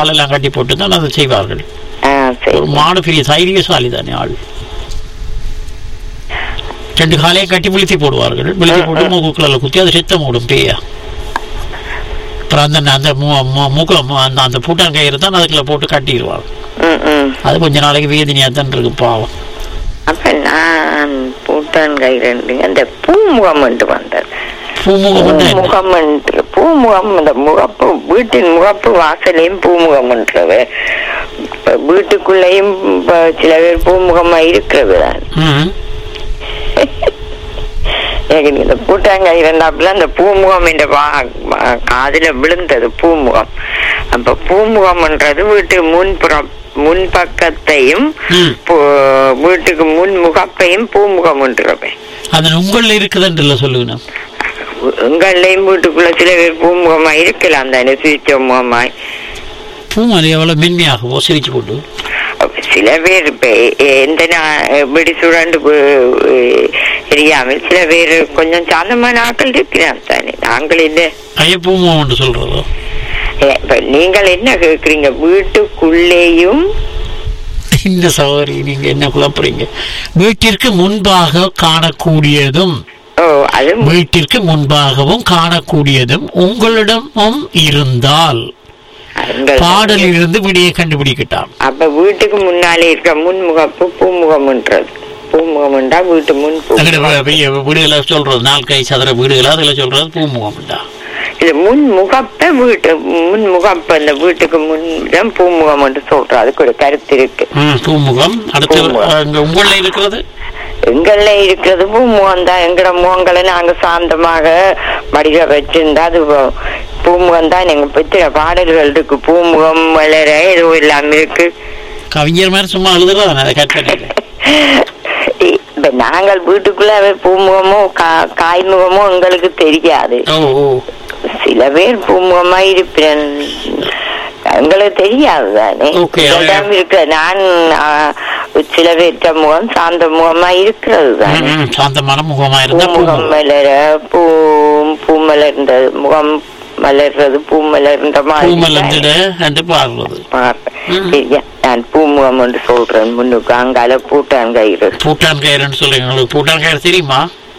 காலெல்லாம் கட்டி போட்டு தான் அதை செய்வார்கள் ஆ சரி ஒரு மாடு பெரிய தைரியசாலி தானே ஆள் ரெண்டு காலையும் கட்டி விழுத்தி போடுவார்கள் விழுத்தி போட்டு மூக்குக்குள்ள குத்தி அது செத்தம் ஓடும் பேயா அப்புறம் அந்த அந்த மூ- மூ- மூக்குல மூ- அந்த அந்த பூட்டான் கயிறு தான் அதுக்குள்ள போட்டு கட்டிடுவாங்க ம் ம் அது கொஞ்ச நாளைக்கு வேதனையா தான் இருக்கு பாவம் அப்ப நான் பூட்டான் கை ரெண்டு அந்த பூமுகம் என்று வந்தது பூமுகம் வந்து என்ன? பூமுகம் என்று பூமுகம் இந்த முகப்பு வீட்டின் முகப்பு வாசலையும் பூமுகம் என்றது இப்ப வீட்டுக்குள்ளேயும் இப்ப சில பேர் பூமுகமா இருக்கிறது தான் ம். எனக்கு நீ இந்த பூட்டாங்காய் இருந்தாப்புல அந்த பூமுகம் என்ற வா- வா- காதுல விழுந்தது பூமுகம் அப்ப பூமுகம்ன்றது வீட்டு முன்புறம் முன்பக்கத்தையும் ம். பூ- வீட்டுக்கு முன் முகப்பையும் பூமுகம் என்றவை அது உங்களில் இருக்குதுன்றல சொல்லுங்க உங்களையும் வீட்டுக்குள்ள சில பேர் பூமுகமா இருக்கலாம் தானே சுவிச்ச முகமாய் பூமாரி எவ்வளவு மென்மையாகவோ சிரிச்சு போட்டு சில பேர் இப்ப எ- எந்த நா- வெடி சுழண்டு பு- எரியாமல் சில பேர் கொஞ்சம் சாந்தமான ஆட்கள் இருக்கிறான் தானே நாங்கள் இல்லை ஐய பூமுகம் சொல்றதோ ஏ, இப்ப நீங்கள் என்ன கேக்குறீங்க வீட்டுக்குள்ளேயும் இந்த சகோதரி நீங்க என்ன குழப்புறீங்க வீட்டிற்கு முன்பாக காணக்கூடியதும் ஓ அது மு- வீட்டிற்கு முன்பாகவும் காணக்கூடியதும் உங்களிடமும் இருந்தால் உங்கள் பாடலில் இருந்து விடையை கண்டுபிடிக்கிட்டான் அப்ப வீட்டுக்கு முன்னாலே இருக்க முன்முகப்பு பூமுகம்ன்றது பூமுகம்ன்றா வீட்டு முன் அங்கட பூமுகம். பெரிய வீடுகளை சொல்றது நாலு கை சதுர வீடுகள் அதுல சொல்றது பூமுகம்டா இது முன்முகப்ப வீட்டு முன்முகப்ப இந்த வீட்டுக்கு முன் பூமுகம் என்று சொல்றோம் அதுக்கு ஒரு கருத்து இருக்கு ம் பூமுகம் அடுத்து பூமுகம். அங்க உங்களில் இருக்கிறது எங்கள்ல இருக்கிறது பூமுகம் தான் எங்கட முகங்களை நாங்க சாந்தமாக மடிக வச்சிருந்தா அது பூ- பூமுகம் தான் எங்க பத்திர பாடல்கள் இருக்கு பூமுகம் வளர ஏதோ எல்லாம் இருக்கு கவிஞர் மாதிரி சும்மா எழுதுறதானே அதை கற்பனையில இப்ப நாங்கள் வீட்டுக்குள்ள பூமுகமோ கா- காய்முகமோ எங்களுக்கு தெரியாது ஓ ஓ சில பேர் பூமுகமா இருப்பேன் எங்களுக்கு தெரியாது தானே Okay, இதெல்லாம் இருக்கு நான் ஆ, சில பேர்த்த முகம் சாந்த முகமா இருக்கிறது தானே ம், ம், சாந்தமான முகமா இருந்தா பூமுகம் பூமுகம் மலர பூ பூ மலர்ந்தது முகம் மலர்றது பூ மலர்ந்த மாதிரி பூமலர்ந்திட என்று பாடுறது பார்ப்பேன். ம். சரியா நான் பூமுகம் என்று சொல்றேன் முன்னுக்கு அங்கால பூட்டான் கயிறு பூட்டான் கயிறுன்னு சொல்றீங்க உங்களுக்கு பூட்டான் கயிறு தெரியுமா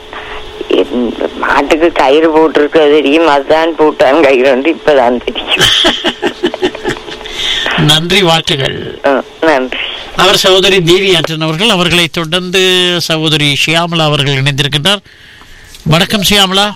இந்த மாட்டுக்கு கயிறு போட்டிருக்கிறது தெரியும் அதுதான் பூட்டான் கயிறு என்று இப்பதான் தெரியும் நன்றி வாழ்த்துகள் ஆ, நன்றி அவர் சகோதரி தேவி ஆற்றன் அவர்கள் அவர்களை தொடர்ந்து சகோதரி ஷியாமலா அவர்கள் இணைந்திருக்கின்றார் வணக்கம் ஷியாமலா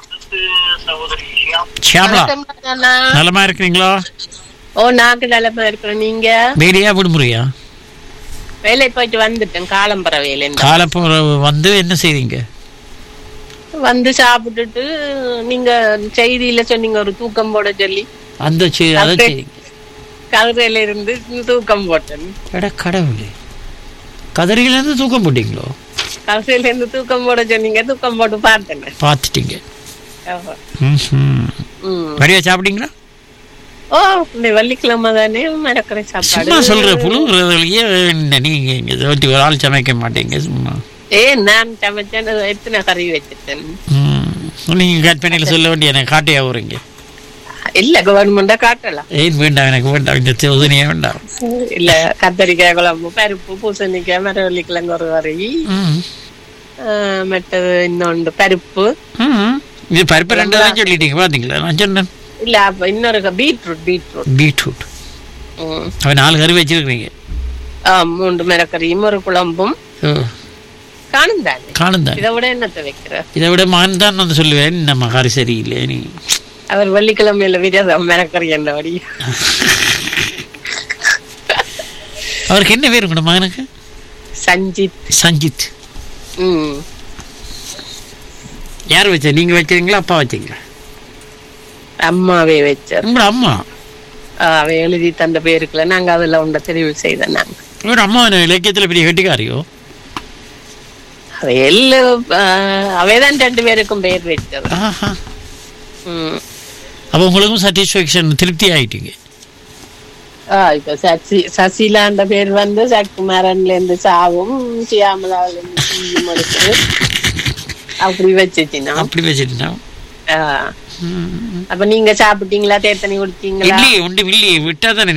ஷியாமலா வணக்கம் அண்ணா. நலமா இருக்கிறீங்களா ஓ நாக்கு நிலமா இருக்கிறோம் நீங்க வேலையா விடுமுறையா வேலை போயிட்டு வந்துட்டேன் காலம்பர வேலை காலப்புற வந்து என்ன செய்றீங்க வந்து சாப்பிட்டுட்டு நீங்க செய்தியில சொன்னீங்க ஒரு தூக்கம் போட சொல்லி அந்த செய்- அதை அப்பே- செய்றீங்க கதிரையில இருந்து தூக்கம் போட்டேன் எட கடவுளே கதறியிலேருந்து தூக்கம் போட்டீங்களோ கதிரையில இருந்து தூக்கம் போட சொன்னீங்க தூக்கம் போட்டு பார்த்தேன் பார்த்துட்டீங்க ஓஹோ. ம்ஹும். ம். நிறைய சாப்பிட்டீங்களா ஓ இந்த வெள்ளிக்கிழமை தானே மரக்கரை சாப்பாடு சும்மா சொல்ற புழுங்குறதுலயே என்ன நீங்க இங்க ஏதாச்சும் ஒரு ஆள் சமைக்க மாட்டீங்க சும்மா ஏ நான் சமைச்சேன் எத்தனை கறி வச்சிருக்கேன் ம். நீங்க கற்பனையில சொல்ல வேண்டிய எனக்கு காட்டையா வருங்க இல்ல கவர்மெண்டா காட்டலாம் ஏன் வேண்டாம் எனக்கு வேண்டாம் இந்த சோதனையே வேண்டாம் இல்ல கத்தரிக்காய் குழம்பு பருப்பு பூசணிக்காய் மரவள்ளிக்கிழங்கு ஒரு கறி ம். ஆஹ் மற்றது இன்னொன்று பருப்பு ம். இது பருப்பு ரெண்டு தான் சொல்லிட்டீங்க பாத்தீங்களா நான் சொன்னேன் இல்ல அப்ப இன்னொரு க- பீட்ரூட் பீட்ரூட் பீட்ரூட் ம். அவன் நாலு கறி வச்சிருக்கீங்க ஆ, மூன்று மிரக்கறியும் ஒரு குழம்பும் ஓ, காணும் தானே காணும் தான் இதை விட என்னத்தை வைக்கிற இதை விட மகன் தான் நான் சொல்லுவேன் நம்ம கறி சரியில்லை நீ அவர் வெள்ளிக்கிழமையில விரதம் மிரக்கறி என்றபடி அவருக்கு என்ன பேர் உங்களோட மகனுக்கு சஞ்சித் சஞ்சித் ம் யார் வச்ச நீங்க வச்சீங்களா அப்பா வச்சீங்களா அம்மாவே வச்சார் உங்களோட அம்மா ஆ, அவ எழுதி தந்த பேருக்குல நாங்க அதுல உண்ட தெரிவு செய்த நாங்க உங்களோட அம்மா என்ன இலக்கியத்துல பெரிய கெட்டிக்காரியோ அவ எல்லாம் அவைதான் ரெண்டு பேருக்கும் பேர் வச்சது ஆஹா ம் அப்போ உங்களுக்கும் சாட்டிஸ்ஃபேக்ஷன் திருப்தி ஆயிட்டீங்க ஆ, இப்ப சசி சசிலாண்ட பேர் வந்து சட்குமாரன்ல இருந்து சாவும் சியாமலாவில இருந்து சீயும் எடுத்து அப்படி வச்சுச்சுனா அப்படி வச்சுட்டா அப்ப நீங்க சாப்பிட்டீங்களா தேத்தனி குடிச்சீங்களா இல்லையே ஒன்று இல்லையே விட்டா தானே